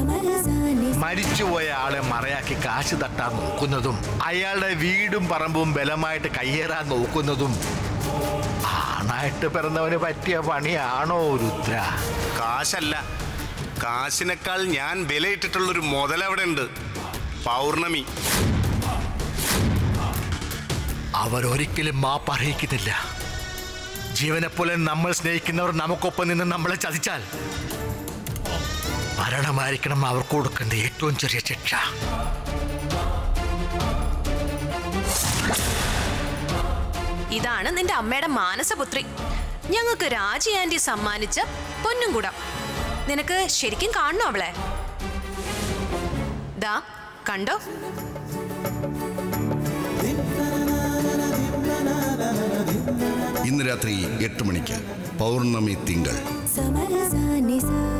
മരിച്ചുപോയ ആളെ മറയാക്കി കാശ് തട്ടാൻ നോക്കുന്നതും അയാളുടെ വീടും പറമ്പും ബലമായിട്ട് കയ്യേറാൻ നോക്കുന്നതും ആണായിട്ട് പിറന്നവന് പറ്റിയ പണിയാണോ രുദ്ര കാശല്ല കാശിനേക്കാൾ ഞാൻ വിലയിട്ടിട്ടുള്ളൊരു മുതൽ അവിടെ ഉണ്ട് പൗർണമി അവരൊരിക്കലും മാപ്പ് അറിയിക്കുന്നില്ല ജീവനെപ്പോലെ നമ്മൾ സ്നേഹിക്കുന്നവർ നമുക്കൊപ്പം നിന്ന് നമ്മളെ ചതിച്ചാൽ മരണമായിരിക്കണം അവർക്ക് കൊടുക്കേണ്ട ഏറ്റവും ചെറിയ ശിക്ഷ ഇതാണ് നിന്റെ അമ്മയുടെ മാനസപുത്രി ഞങ്ങൾക്ക് രാജി ആന്റി സമ്മാനിച്ച പൊന്നും കൂടം നിനക്ക് ശരിക്കും കാണണോ അവളെ ദാ കണ്ടോ ഇന്ന് രാത്രി എട്ട് മണിക്ക് പൗർണമി തിങ്കൾ സമരസാനിസ